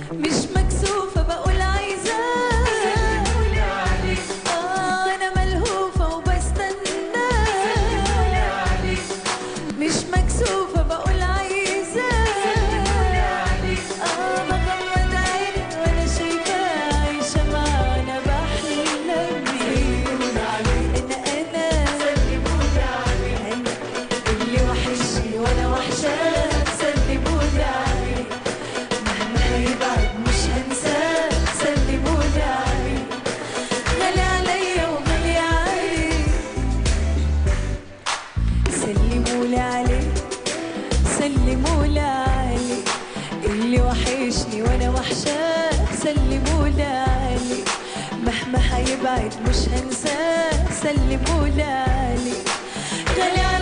مش مكسوفة بقول عايزاه سلمولي عليه آه أنا ملهوفة وبستنى سلمولي عليه مش مكسوفة بقول عايزاه سلمولي عليه آه بغمض عيني وأنا شايفاه عايشة معانا بحلم بيه أنا أنا سلمولي عليه أنا اللي وحشني وأنا وحشاه سلمولي عليه مهما هيبعد مش هنساه سلمولي عليه غالي عليا وغالي عليه سلمولي عليه سلمولي عليه اللي وحشني وانا وحشاه سلمولي عليه مهما هيبعد مش هنساه سلمولي عليه غالي